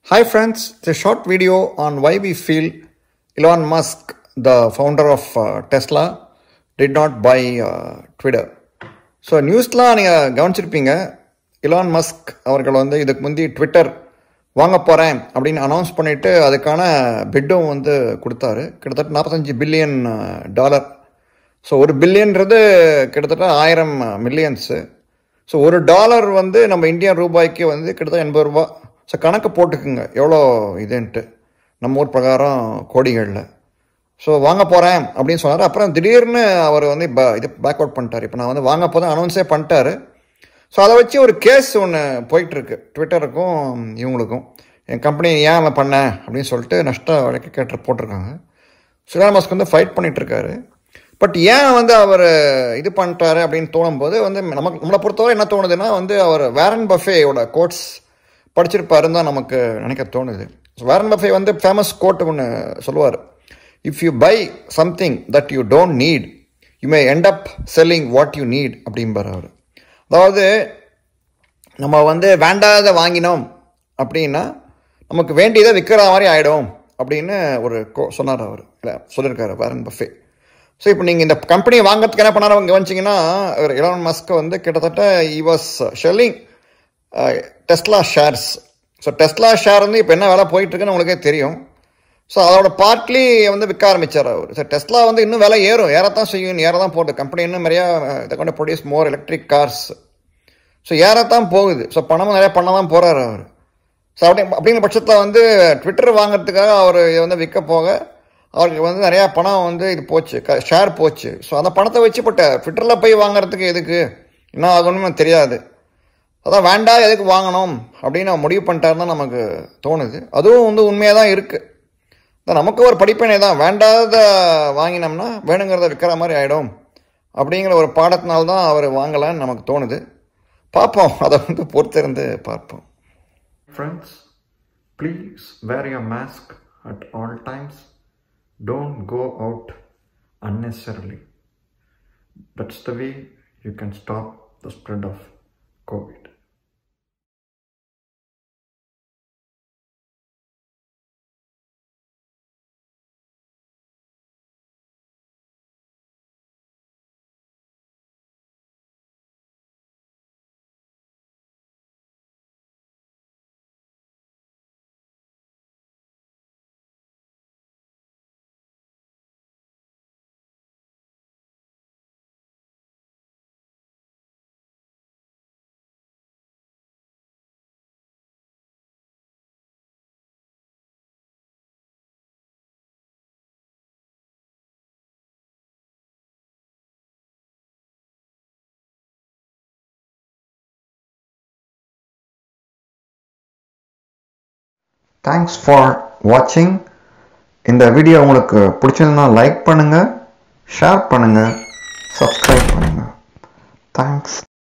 Hi friends, it's a short video on why we feel Elon Musk, the founder of uh, Tesla, did not buy uh, Twitter. So நியூஸ்லாம் நீங்கள் கவனிச்சிருப்பீங்க Elon Musk அவர்கள் வந்து இதுக்கு முந்தி Twitter வாங்க போகிறேன் அப்படின்னு அனௌன்ஸ் பண்ணிவிட்டு அதுக்கான பிட்டும் வந்து கொடுத்தாரு கிட்டத்தட்ட நாற்பத்தஞ்சு பில்லியன் டாலர் ஸோ ஒரு பில்லியன்றது கிட்டத்தட்ட ஆயிரம் மில்லியன்ஸு ஸோ ஒரு டாலர் வந்து நம்ம இந்தியன் ரூபாய்க்கு வந்து கிட்டத்தட்ட எண்பது ரூபா ஸோ கணக்கு போட்டுக்குங்க எவ்வளோ இதுன்ட்டு நம்ம ஊர் பிரகாரம் கோடிகளில் ஸோ வாங்க போகிறேன் அப்படின்னு சொன்னார் அப்புறம் திடீர்னு அவர் வந்து இப்போ இது பேக் அவுட் பண்ணிட்டார் இப்போ நான் வந்து வாங்க போதும் அனௌன்ஸே பண்ணிட்டாரு ஸோ அதை வச்சு ஒரு கேஸ் ஒன்று போயிட்டுருக்கு ட்விட்டருக்கும் இவங்களுக்கும் என் கம்பெனி ஏன் அவன் பண்ணேன் அப்படின்னு சொல்லிட்டு நஷ்ட வழக்கு கேட்டு போட்டிருக்காங்க சுலான் மஸ்க் வந்து ஃபைட் பண்ணிகிட்ருக்காரு பட் ஏன் வந்து அவர் இது பண்ணிட்டாரு அப்படின்னு தோணும்போது வந்து நமக்கு நம்மளை பொறுத்தவரை என்ன தோணுதுன்னா வந்து அவர் வேரன் பஃபேயோட கோட்ஸ் படிச்சிருப்பாருன்னு தான் நமக்கு நினைக்க தோணுது ஸோ வேரன் பஃபே வந்து ஃபேமஸ் கோட் ஒன்று சொல்லுவார் if you buy something that you don't need you may end up selling what you need அப்படிம்பார் அவர் அதாவது நம்ம வந்து வேண்டாத வாங்கினோம் அப்படின்னா நமக்கு வேண்டியதை விற்கிற மாதிரி ஆகிடும் அப்படின்னு ஒரு கோ சொன்னார் அவர் இல்லை சொல்லியிருக்காரு வேரன் பஃபே ஸோ இப்போ நீங்கள் இந்த கம்பெனியை வாங்குறதுக்கு என்ன பண்ணார் கவனிச்சிங்கன்னா இலான் மஸ்க் வந்து கிட்டத்தட்ட he was selling Tesla shares so Tesla share வந்து இப்போ என்ன வேலை போயிட்டுருக்குன்னு உங்களுக்கே தெரியும் ஸோ அதோட பார்ட்லி வந்து விற்க ஆரம்பித்தார் அவர் ஸோ டெஸ்லா வந்து இன்னும் விலை ஏறும் ஏறத்தான் செய்யும் ஏற தான் போகுது கம்பெனி இன்னும் நிறையா இதை கொண்டு produce more electric cars so ஏறத்தான் போகுது ஸோ பணமும் நிறையா பண்ண தான் போகிறாரு அவர் ஸோ அப்படி அப்படிங்கிற பட்சத்தில் வந்து ட்விட்டர் வாங்குறதுக்காக அவர் இதை வந்து விற்க போக அவருக்கு வந்து நிறையா பணம் வந்து இது போச்சு க ஷேர் போச்சு ஸோ அந்த பணத்தை வச்சு பட்ட ட்விட்டரில் போய் வாங்குறதுக்கு எதுக்கு என்ன ஆகணும்னு தெரியாது அதான் வேண்டாம் எதுக்கு வாங்கணும் அப்படின்னு முடிவு பண்ணிட்டாருன்னு நமக்கு தோணுது அதுவும் வந்து உண்மையாக தான் இருக்குது நமக்கு ஒரு படிப்பினை தான் வேண்டாத வாங்கினோம்னா வேணுங்கிறத விற்கிற மாதிரி ஆகிடும் அப்படிங்கிற ஒரு பாடத்தினால தான் அவர் வாங்கலான்னு நமக்கு தோணுது பார்ப்போம் அதை வந்து பொறுத்திருந்து பார்ப்போம் friends please wear your mask at all times don't go out unnecessarily. That's the way you can stop the spread of COVID. Thanks for வாட்சிங் இந்த வீடியோ உங்களுக்கு பிடிச்சிருந்தா லைக் பண்ணுங்கள் ஷேர் பண்ணுங்கள் சப்ஸ்கிரைப் பண்ணுங்கள் தேங்க்ஸ்